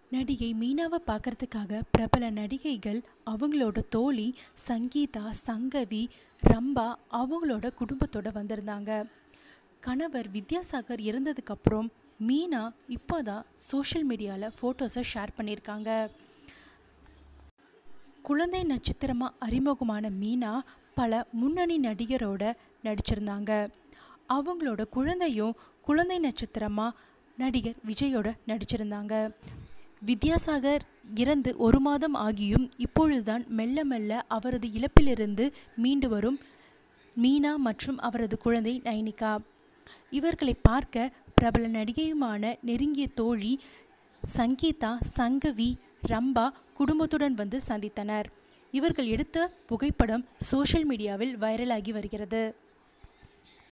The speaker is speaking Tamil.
நடிகை மீனாவை பார்க்கறதுக்காக பிரபல நடிகைகள் அவங்களோட தோழி சங்கீதா சங்கவி ரம்பா அவங்களோட குடும்பத்தோட வந்திருந்தாங்க கணவர் வித்யாசாகர் இறந்ததுக்கப்புறம் மீனா இப்போ தான் சோஷியல் மீடியாவில் ஃபோட்டோஸை ஷேர் பண்ணியிருக்காங்க குழந்தை நட்சத்திரமாக அறிமுகமான மீனா பல முன்னணி நடிகரோட நடிச்சிருந்தாங்க அவங்களோட குழந்தையும் குழந்தை நட்சத்திரமாக நடிகர் விஜயோட நடிச்சிருந்தாங்க வித்யாசாகர் இறந்து ஒரு மாதம் ஆகியும் இப்பொழுதுதான் மெல்ல மெல்ல அவரது இழப்பிலிருந்து மீண்டு வரும் மீனா மற்றும் அவரது குழந்தை நைனிகா இவர்களை பார்க்க பிரபல நடிகையுமான நெருங்கிய தோழி சங்கீதா சங்கவி ரம்பா குடும்பத்துடன் வந்து சந்தித்தனர் இவர்கள் எடுத்த புகைப்படம் சோஷியல் மீடியாவில் வைரலாகி வருகிறது